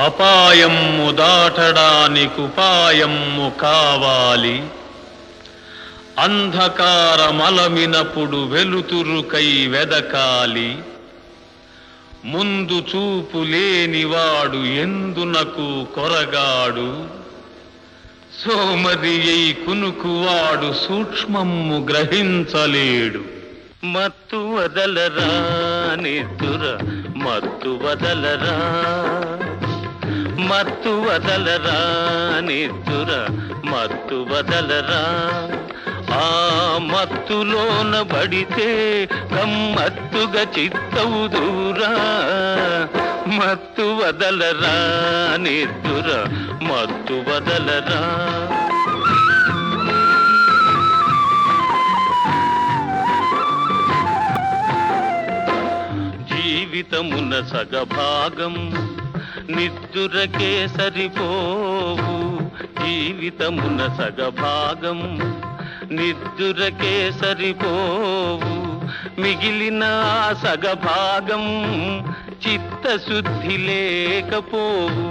అపాయము దాటడానికి ఉపాయము కావాలి అంధకారమలమినప్పుడు వెలుతురుకై వెదకాలి ముందు చూపు లేనివాడు ఎందునకు కొరగాడు సోమరి అయి కునుకువాడు సూక్ష్మము గ్రహించలేడు మత్తు వదలరా నిద్దుర మత్తు వదలరా మత్తు వదలరా నిద్దుర మత్తు వదలరా ఆ మత్తులోన పడితే గమ్మత్తుగా చిత్తవుదూరా మత్తు వదలరా నిద్దుర మత్తు వదలరా జీవితమున సగభాగం నిద్దురకే సరిపోవు జీవితమున సగభాగం నిద్దురకే సరిపోవు మిగిలిన ఆ సగభాగం చిత్తశుద్ధి లేకపోవు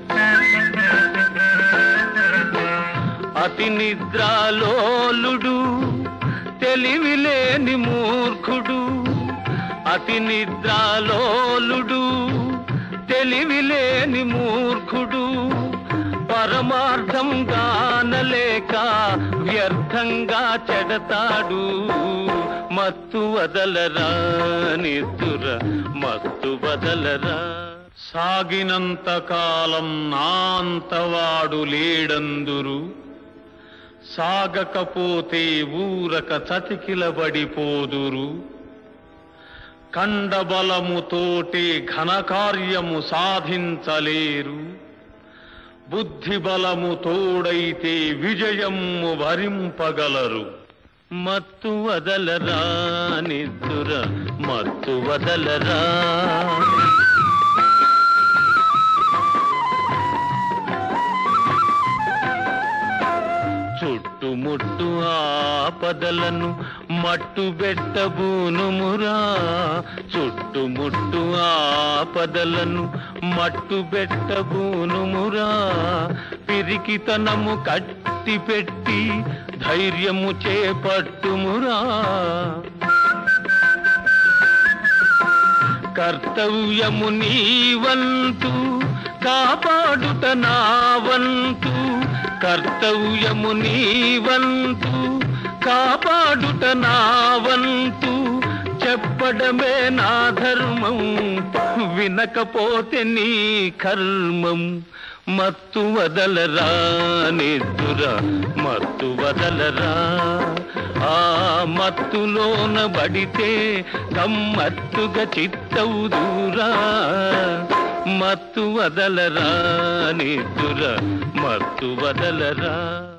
అతి నిద్రాలోలుడు తెలివిలేని మూర్ఖుడు అతి నిద్రాలోలుడు తెలివిలేని మూర్ఖుడు పరమార్థం గానలేక వ్యర్థంగా చెడతాడు మత్తు వదలరా నిద్దుర మత్తు వదలరా సాగినంత కాలం నాంతవాడు లేడందురు సాగకపోతే ఊరక చతికిలబడిపోదురు కండబలముతోటే ఘనకార్యము సాధించలేరు బుద్ధి బలము తోడైతే విజయము వరింపగలరు మత్తు వదలరా నిద్దుర మత్తు వదలరా చుట్టుముట్టు ఆపదలను మట్టు బెట్టబూనుమురా చుట్టుముట్టు ఆపదలను మట్టు బెట్టబూనుమురా పిరికితనము కట్టి పెట్టి ధైర్యము చేపట్టుమురా కర్తవ్యము నీవంతు కాపాడుట నా వంతు కర్తవ్యము నీవంతు కాపాడుట నా వంతు చెప్పడమే నా ధర్మం వినకపోతే నీ కర్మం మత్తు వదలరా నిద్దుర మత్తు వదలరా ఆ మత్తులోన బడితే గమ్మత్తుగా చిత్తవుదూరా మత్తు వదలరా నిద్దుర మత్తు వదలరా